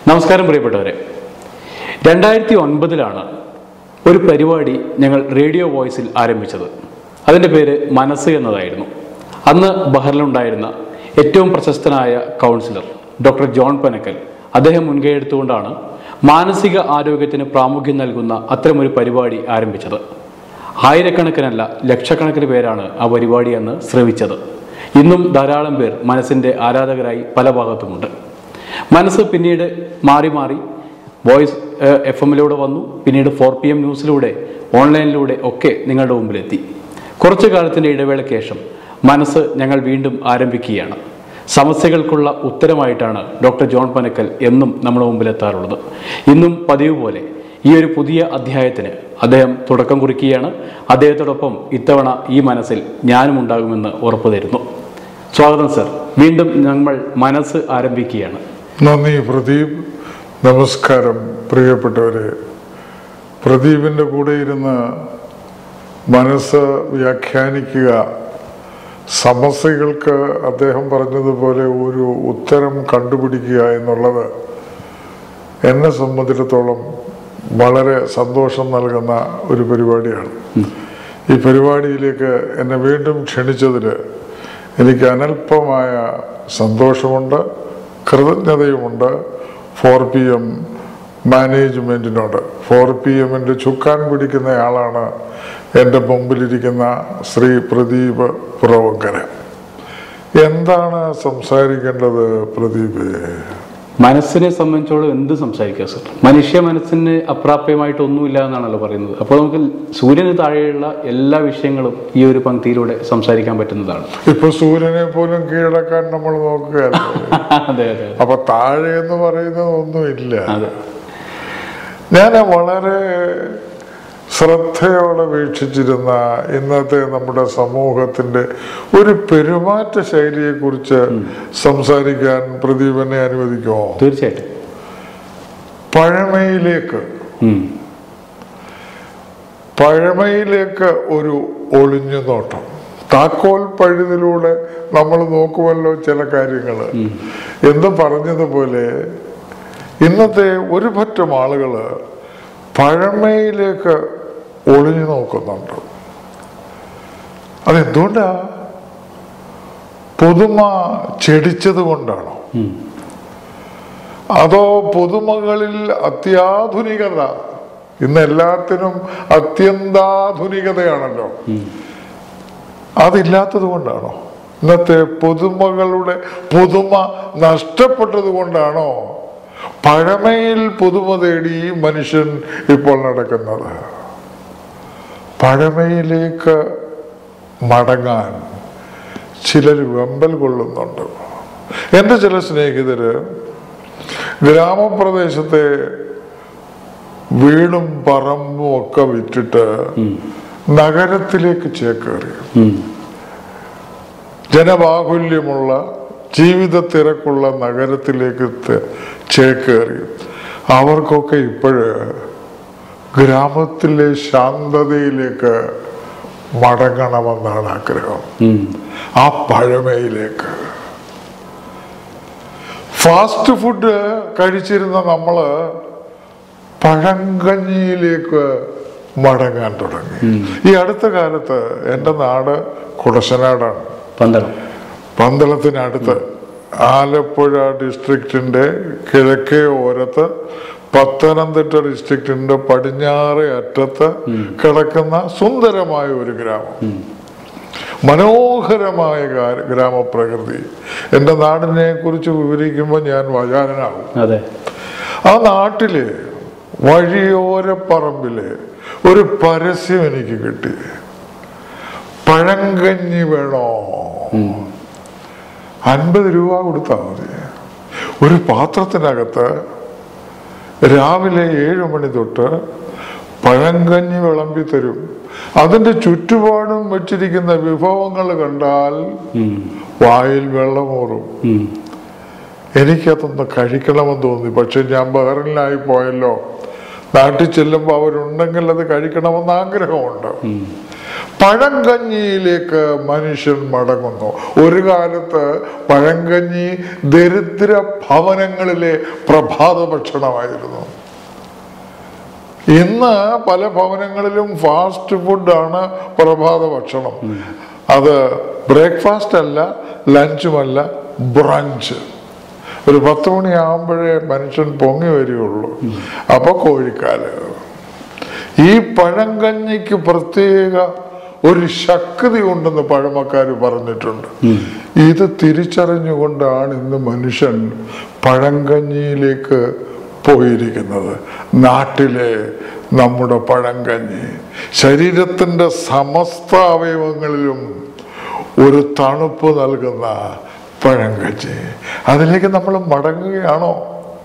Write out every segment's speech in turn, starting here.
നമസ്കാരം പ്രിയപ്പെട്ടവരെ രണ്ടായിരത്തി ഒൻപതിലാണ് ഒരു പരിപാടി ഞങ്ങൾ റേഡിയോ വോയിസിൽ ആരംഭിച്ചത് അതിൻ്റെ പേര് മനസ്സ് എന്നതായിരുന്നു അന്ന് ബഹറിലുണ്ടായിരുന്ന ഏറ്റവും പ്രശസ്തനായ കൗൺസിലർ ഡോക്ടർ ജോൺ പനക്കൽ അദ്ദേഹം മുൻകൈ എടുത്തുകൊണ്ടാണ് മാനസിക ആരോഗ്യത്തിന് പ്രാമുഖ്യം നൽകുന്ന അത്തരമൊരു പരിപാടി ആരംഭിച്ചത് ആയിരക്കണക്കിനല്ല ലക്ഷക്കണക്കിന് പേരാണ് ആ പരിപാടി അന്ന് ശ്രവിച്ചത് ഇന്നും ധാരാളം പേർ മനസ്സിൻ്റെ ആരാധകരായി പല ഭാഗത്തുമുണ്ട് മനസ്സ് പിന്നീട് മാറി മാറി വോയിസ് എഫ് എമ്മിലൂടെ വന്നു പിന്നീട് ഫോർ പി എം ന്യൂസിലൂടെ ഓൺലൈനിലൂടെ ഒക്കെ നിങ്ങളുടെ മുമ്പിലെത്തി കുറച്ചു കാലത്തിൻ്റെ ഇടവേളയ്ക്ക് ശേഷം മനസ്സ് ഞങ്ങൾ വീണ്ടും ആരംഭിക്കുകയാണ് സമസ്യകൾക്കുള്ള ഉത്തരമായിട്ടാണ് ഡോക്ടർ ജോൺ പനക്കൽ എന്നും നമ്മുടെ മുമ്പിലെത്താറുള്ളത് ഇന്നും പതിവ് പോലെ ഈ ഒരു പുതിയ അധ്യായത്തിന് അദ്ദേഹം തുടക്കം കുറിക്കുകയാണ് അദ്ദേഹത്തോടൊപ്പം ഇത്തവണ ഈ മനസ്സിൽ ഞാനും ഉണ്ടാകുമെന്ന് ഉറപ്പു തരുന്നു സ്വാഗതം സർ വീണ്ടും നമ്മൾ മനസ്സ് ആരംഭിക്കുകയാണ് നന്ദി പ്രദീപ് നമസ്കാരം പ്രിയപ്പെട്ടവരെ പ്രദീപിൻ്റെ കൂടെ ഇരുന്ന് മനസ്സ് വ്യാഖ്യാനിക്കുക സമസ്യകൾക്ക് അദ്ദേഹം പറഞ്ഞതുപോലെ ഒരു ഉത്തരം കണ്ടുപിടിക്കുക എന്നുള്ളത് എന്നെ സംബന്ധിച്ചിടത്തോളം വളരെ സന്തോഷം നൽകുന്ന ഒരു പരിപാടിയാണ് ഈ പരിപാടിയിലേക്ക് എന്നെ വീണ്ടും ക്ഷണിച്ചതിൽ എനിക്ക് അനൽപമായ സന്തോഷമുണ്ട് കൃതജ്ഞതയുമുണ്ട് ഫോർ പി എം മാനേജ്മെൻറ്റിനോട് ഫോർ പി എമ്മിൻ്റെ ചുക്കാൻ പിടിക്കുന്നയാളാണ് എൻ്റെ മുമ്പിലിരിക്കുന്ന ശ്രീ പ്രദീപ് പുറവങ്കര എന്താണ് സംസാരിക്കേണ്ടത് പ്രദീപ് മനസ്സിനെ സംബന്ധിച്ചോളം എന്ത് സംസാരിക്കുക സർ മനുഷ്യ മനസ്സിന് അപ്രാപ്യമായിട്ടൊന്നുമില്ല എന്നാണല്ലോ പറയുന്നത് അപ്പോൾ നമുക്ക് സൂര്യന് താഴെയുള്ള എല്ലാ വിഷയങ്ങളും ഈ ഒരു പങ്ക്തിയിലൂടെ സംസാരിക്കാൻ പറ്റുന്നതാണ് ഇപ്പൊ സൂര്യനെ പോലും കീഴടക്കാൻ നമ്മൾ നോക്കുകയല്ല അതെ അതെ അപ്പൊ താഴെ എന്ന് പറയുന്നത് ഒന്നുമില്ല അതെ ഞാൻ വളരെ ശ്രദ്ധയോടെ വീക്ഷിച്ചിരുന്ന ഇന്നത്തെ നമ്മുടെ സമൂഹത്തിന്റെ ഒരു പെരുമാറ്റ ശൈലിയെക്കുറിച്ച് സംസാരിക്കാൻ പ്രദീപനെ അനുവദിക്കുമോ തീർച്ചയായിട്ടും പഴമയിലേക്ക് ഉം. പഴമയിലേക്ക് ഒരു ഒളിഞ്ഞു നോട്ടം താക്കോൽ പഴുതിലൂടെ നമ്മൾ നോക്കുമല്ലോ ചില കാര്യങ്ങൾ എന്ന് പറഞ്ഞതുപോലെ ഇന്നത്തെ ഒരു പറ്റം ആളുകള് പഴമയിലേക്ക് ഒളിഞ്ഞു നോക്കുന്നുണ്ട് അതെന്തുകൊണ്ടാ പുതുമ ചെടിച്ചത് കൊണ്ടാണോ ഉം. അതോ പുതുമകളിൽ അത്യാധുനികത ഇന്ന് എല്ലാത്തിനും അത്യന്താധുനികതയാണല്ലോ അതില്ലാത്തത് കൊണ്ടാണോ ഇന്നത്തെ പുതുമകളുടെ പുതുമ നഷ്ടപ്പെട്ടത് കൊണ്ടാണോ പഴമയിൽ പുതുമ തേടി മനുഷ്യൻ ഇപ്പോൾ നടക്കുന്നത് പഴമയിലേക്ക് മടങ്ങാൻ ചിലർ വെമ്പൽ കൊള്ളുന്നുണ്ട് എൻ്റെ ചില സ്നേഹിതര് ഗ്രാമപ്രദേശത്തെ വീടും പറമ്പും ഒക്കെ വിറ്റിട്ട് നഗരത്തിലേക്ക് ചേക്കേറി ഉം. ജനബാഹുല്യമുള്ള ജീവിത തിരക്കുള്ള നഗരത്തിലേക്ക് ത- ചേക്കേറി അവർക്കൊക്കെ ഇപ്പോഴ് ഗ്രാമത്തിലെ ശാന്തതയിലേക്ക് മടങ്ങണമെന്നാണ് ആഗ്രഹം ഉം. ആ പഴമയിലേക്ക് ഫാസ്റ്റ് ഫുഡ് കഴിച്ചിരുന്ന നമ്മള് പഴങ്കഞ്ഞിയിലേക്ക് മടങ്ങാൻ തുടങ്ങി ഈ അടുത്ത കാലത്ത് എൻ്റെ നാട് കുടശനാടാണ് പന്തളം പന്തളത്തിനടുത്ത് ആലപ്പുഴ ഡിസ്ട്രിക്റ്റിന്റെ കിഴക്കേ ഓരത്ത് പത്തനംതിട്ട ഡിസ്ട്രിക്റ്റിന്റെ പടിഞ്ഞാറേ അറ്റത്ത് കിടക്കുന്ന സുന്ദരമായ ഒരു ഗ്രാമം മനോഹരമായ ഗാ- ഗ്രാമപ്രകൃതി എൻ്റെ നാടിനെ കുറിച്ച് വിവരിക്കുമ്പോൾ ഞാൻ വചാരനാകും അതെ ആ നാട്ടില് വഴിയോര പറമ്പില് ഒരു പരസ്യം എനിക്ക് കിട്ടി പഴങ്കഞ്ഞി വേണോ അൻപത് രൂപ കൊടുത്താൽ മതി ഒരു പാത്രത്തിനകത്ത് രാവിലെ ഏഴ് മണി തൊട്ട് പഴങ്കഞ്ഞി വിളമ്പി തരും അതിന്റെ ചുറ്റുപാടും വെച്ചിരിക്കുന്ന വിഭവങ്ങൾ കണ്ടാൽ ഉം. വായിൽ വെള്ളമൂറും ഉം. എനിക്കതൊന്ന് കഴിക്കണമെന്ന് തോന്നി പക്ഷെ ഞാൻ ബഹറിനിലായി പോയല്ലോ നാട്ടിൽ ചെല്ലുമ്പോൾ അവരുണ്ടെങ്കിൽ അത് കഴിക്കണമെന്ന് ആഗ്രഹമുണ്ട് പഴങ്കഞ്ഞിയിലേക്ക് മനുഷ്യൻ മടങ്ങുന്നു ഒരു കാലത്ത് പഴങ്കഞ്ഞി ദരിദ്ര ഭവനങ്ങളിലെ പ്രഭാത ഭക്ഷണമായിരുന്നു ഇന്ന് പല ഭവനങ്ങളിലും ഫാസ്റ്റ് ഫുഡാണ് പ്രഭാത ഭക്ഷണം അത് ബ്രേക്ക്ഫാസ്റ്റ് അല്ല ലഞ്ചുമല്ല ബ്രഞ്ച് ഒരു പത്ത് മണിയാകുമ്പോഴേ മനുഷ്യൻ പൊങ്ങി വരികയുള്ളൂ അപ്പൊ കോഴിക്കാല് ഈ പഴങ്കഞ്ഞിക്ക് പ്രത്യേക ഒരു ശക്തി ഉണ്ടെന്ന് പഴമക്കാർ പറഞ്ഞിട്ടുണ്ട് ഇത് തിരിച്ചറിഞ്ഞുകൊണ്ടാണ് ഇന്ന് മനുഷ്യൻ പഴങ്കഞ്ഞിയിലേക്ക് പോയിരിക്കുന്നത് നാട്ടിലെ നമ്മുടെ പഴങ്കഞ്ഞി ശരീരത്തിൻ്റെ സമസ്ത അവയവങ്ങളിലും ഒരു തണുപ്പ് നൽകുന്ന പഴങ്കഞ്ഞി അതിലേക്ക് നമ്മൾ മടങ്ങുകയാണോ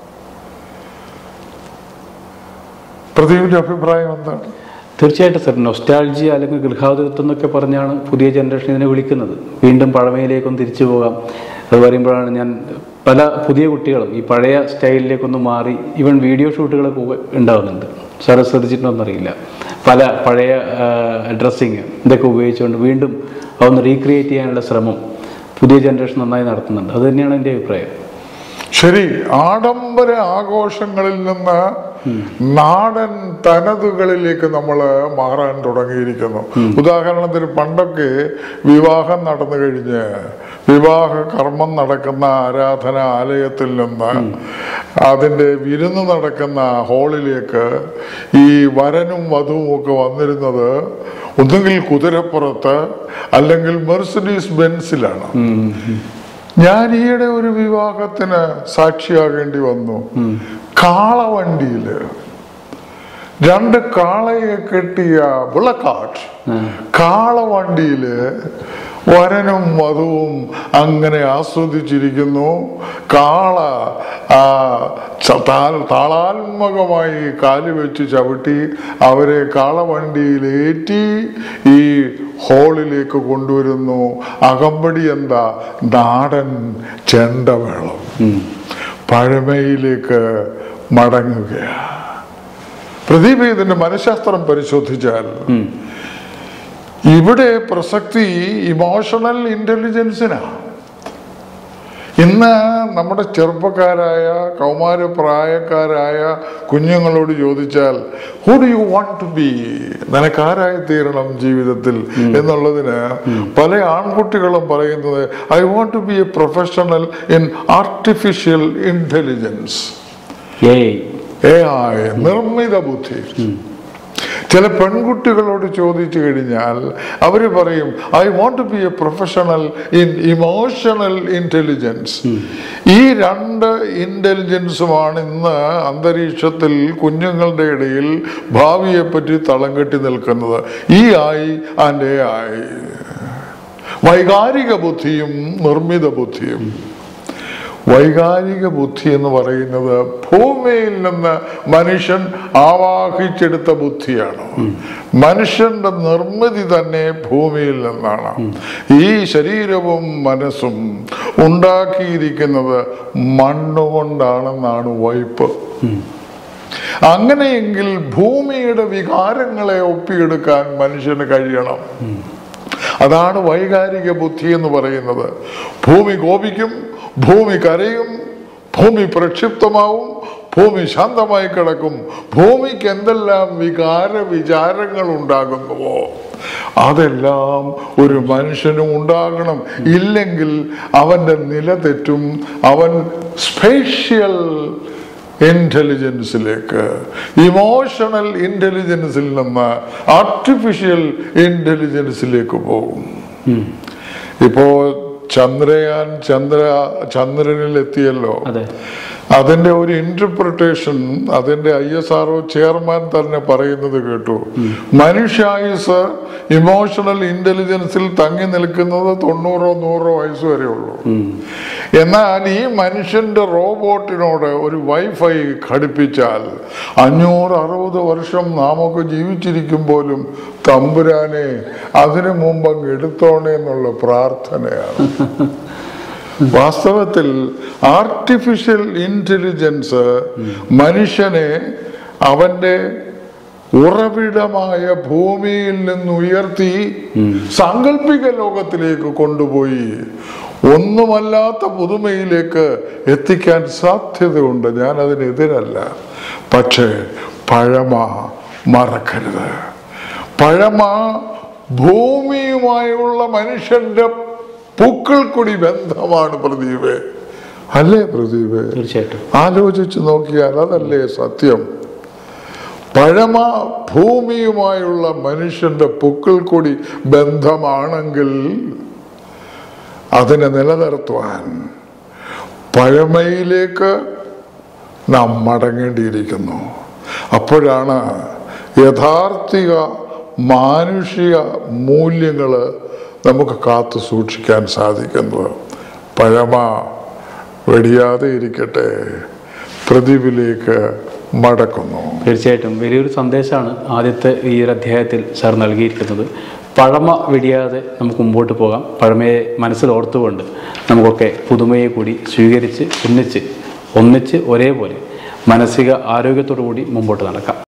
പ്രദീപിന്റെ അഭിപ്രായം എന്താണ് തീർച്ചയായിട്ടും സർ നൊസ്റ്റാൾജിയ അല്ലെങ്കിൽ ഗൃഹാതുരത്വം എന്നൊക്കെ പറഞ്ഞാണ് പുതിയ ജനറേഷൻ ഇതിനെ വിളിക്കുന്നത് വീണ്ടും പഴമയിലേക്കൊന്ന് തിരിച്ചു പോകാം അത് പറയുമ്പോഴാണ് ഞാൻ പല പുതിയ കുട്ടികളും ഈ പഴയ സ്റ്റൈലിലേക്കൊന്ന് മാറി ഈവൻ വീഡിയോ ഷൂട്ടുകളൊക്കെ ഉ- ഉണ്ടാവുന്നുണ്ട് സാറ് ശ്രദ്ധിച്ചിട്ടുണ്ടോന്നറിയില്ല പല പഴയ ഡ്രസ്സിങ് ഇതൊക്കെ ഉപയോഗിച്ചുകൊണ്ട് വീണ്ടും അതൊന്ന് റീക്രിയേറ്റ് ചെയ്യാനുള്ള ശ്രമം പുതിയ ജനറേഷൻ നന്നായി നടത്തുന്നുണ്ട് അത് തന്നെയാണ് എൻ്റെ അഭിപ്രായം ശരി ആഡംബര ആഘോഷങ്ങളിൽ നിന്ന് നാടൻ തനതുകളിലേക്ക് നമ്മൾ മാറാൻ തുടങ്ങിയിരിക്കുന്നു ഉദാഹരണത്തിന് പണ്ടൊക്കെ വിവാഹം നടന്നു കഴിഞ്ഞ് വിവാഹ കർമ്മം നടക്കുന്ന ആരാധന ആലയത്തിൽ നിന്ന് അതിൻ്റെ വിരുന്ന് നടക്കുന്ന ഹാളിലേക്ക് ഈ വരനും വധുവും ഒക്കെ വന്നിരുന്നത് ഒന്നുകിൽ കുതിരപ്പുറത്ത് അല്ലെങ്കിൽ മെർസിഡീസ് ബെൻസിലാണ് ഞാൻ ഈയിടെ ഒരു വിവാഹത്തിന് സാക്ഷിയാകേണ്ടി വന്നു കാളവണ്ടിയില് രണ്ട് കാളയെ കെട്ടിയ വിളക്കാട്ട് കാളവണ്ടിയില് വരനും വധുവും അങ്ങനെ ആസ്വദിച്ചിരിക്കുന്നു കാള ആ ച- താ- താളാത്മകമായി കാല് വെച്ച് ചവിട്ടി അവരെ കാളവണ്ടിയിലേറ്റി ഈ ഹോളിലേക്ക് കൊണ്ടുവരുന്നു അകമ്പടി എന്താ നാടൻ ചെണ്ടമേളം പഴമയിലേക്ക് മടങ്ങുകയാണ് പ്രദീപ് ഇതിന്റെ മനഃശാസ്ത്രം പരിശോധിച്ചാൽ ഇവിടെ പ്രസക്തി ഇമോഷണൽ ഇന്റലിജൻസിനാണ് ഇന്ന് നമ്മുടെ ചെറുപ്പക്കാരായ കൗമാരപ്രായക്കാരായ കുഞ്ഞുങ്ങളോട് ചോദിച്ചാൽ who do you want to be നിനക്കാരായി തീരണം ജീവിതത്തിൽ എന്നുള്ളതിന് പല ആൺകുട്ടികളും പറയുന്നത് I want to be a professional in artificial intelligence ഏയ് എ ഐ നിർമ്മിത ബുദ്ധി ചില പെൺകുട്ടികളോട് ചോദിച്ചു കഴിഞ്ഞാൽ അവർ പറയും I want to be a professional in emotional intelligence ഈ രണ്ട് ഇന്റലിജൻസുമാണ് ഇന്ന് അന്തരീക്ഷത്തിൽ കുഞ്ഞുങ്ങളുടെ ഇടയിൽ ഭാവിയെ പറ്റി തളം കെട്ടി നിൽക്കുന്നത് ഈ ആയി ആൻഡ് എ ആയി വൈകാരിക ബുദ്ധിയും നിർമ്മിത ബുദ്ധിയും വൈകാരിക ബുദ്ധി എന്ന് പറയുന്നത് ഭൂമിയിൽ നിന്ന് മനുഷ്യൻ ആവാഹിച്ചെടുത്ത ബുദ്ധിയാണ് മനുഷ്യന്റെ നിർമ്മിതി തന്നെ ഭൂമിയിൽ നിന്നാണ് ഈ ശരീരവും മനസ്സും ഉണ്ടാക്കിയിരിക്കുന്നത് മണ്ണുകൊണ്ടാണെന്നാണ് വൈപ്പ് അങ്ങനെയെങ്കിൽ ഭൂമിയുടെ വികാരങ്ങളെ ഒപ്പിയെടുക്കാൻ മനുഷ്യന് കഴിയണം അതാണ് വൈകാരിക ബുദ്ധി എന്ന് പറയുന്നത് ഭൂമി കോപിക്കും ഭൂമി കരയും ഭൂമി പ്രക്ഷിപ്തമാവും ഭൂമി ശാന്തമായി കിടക്കും ഭൂമിക്ക് എന്തെല്ലാം വികാര വിചാരങ്ങൾ ഉണ്ടാകുന്നുവോ അതെല്ലാം ഒരു മനുഷ്യനും ഉണ്ടാകണം ഇല്ലെങ്കിൽ അവന്റെ നില തെറ്റും അവൻ സ്പേഷ്യൽ ഇന്റലിജൻസിലേക്ക് ഇമോഷണൽ ഇന്റലിജൻസിൽ നിന്ന് ആർട്ടിഫിഷ്യൽ ഇന്റലിജൻസിലേക്ക് പോകും ഇപ്പോ ചന്ദ്രയാൻ ചന്ദ്ര ചന്ദ്രനിൽ എത്തിയല്ലോ അതെ അതിന്റെ ഒരു ഇന്റർപ്രിട്ടേഷൻ അതിന്റെ ഐ എസ് ആർ ചെയർമാൻ തന്നെ പറയുന്നത് കേട്ടു മനുഷ്യായുസ് ഇമോഷണൽ ഇന്റലിജൻസിൽ തങ്ങി നിൽക്കുന്നത് തൊണ്ണൂറോ നൂറോ വയസ്സ് വരെ ഉള്ളൂ എന്നാൽ ഈ മനുഷ്യന്റെ റോബോട്ടിനോട് ഒരു വൈഫൈ ഘടിപ്പിച്ചാൽ അഞ്ഞൂറ് അറുപത് വർഷം നാമൊക്കെ ജീവിച്ചിരിക്കും പോലും തമ്പുരാനെ അതിനു മുമ്പ് അങ്ങ് എടുത്തോണേ എന്നുള്ള പ്രാർത്ഥനയാണ് വാസ്തവത്തിൽ ആർട്ടിഫിഷ്യൽ ഇന്റലിജൻസ് മനുഷ്യനെ അവന്റെ ഉറവിടമായ ഭൂമിയിൽ നിന്ന് ഉയർത്തി സാങ്കല്പിക ലോകത്തിലേക്ക് കൊണ്ടുപോയി ഒന്നുമല്ലാത്ത പുതുമയിലേക്ക് എത്തിക്കാൻ സാധ്യതയുണ്ട് ഞാൻ അതിനെതിരല്ല പക്ഷേ പഴമ മറക്കരുത് പഴമ ഭൂമിയുമായുള്ള മനുഷ്യന്റെ പൂക്കൾക്കുടി ബന്ധമാണ് പ്രദീപ് അല്ലേ പ്രദീപ് തീർച്ചയായിട്ടും ആലോചിച്ച് നോക്കിയാൽ അതല്ലേ സത്യം പഴമ ഭൂമിയുമായുള്ള മനുഷ്യന്റെ പുക്കിൾ കൂടി ബന്ധമാണെങ്കിൽ അതിനെ നിലനിർത്തുവാൻ പഴമയിലേക്ക് നാം മടങ്ങേണ്ടിയിരിക്കുന്നു അപ്പോഴാണ് യഥാർത്ഥിക മാനുഷിക മൂല്യങ്ങൾ നമുക്ക് കാത്തു സൂക്ഷിക്കാൻ സാധിക്കുന്നത് പഴമ വെടിയാതെ ഇരിക്കട്ടെ പ്രതിവിലേക്ക് മടക്കുന്നു തീർച്ചയായിട്ടും വലിയൊരു സന്ദേശമാണ് ആദ്യത്തെ ഈ ഒരു അധ്യായത്തിൽ സാർ നൽകിയിരിക്കുന്നത് പഴമ വെടിയാതെ നമുക്ക് മുമ്പോട്ട് പോകാം പഴമയെ മനസ്സിൽ ഓർത്തുകൊണ്ട് നമുക്കൊക്കെ പുതുമയെ കൂടി സ്വീകരിച്ച് ഒന്നിച്ച് ഒന്നിച്ച് ഒരേപോലെ മാനസിക ആരോഗ്യത്തോടു കൂടി മുമ്പോട്ട് നടക്കാം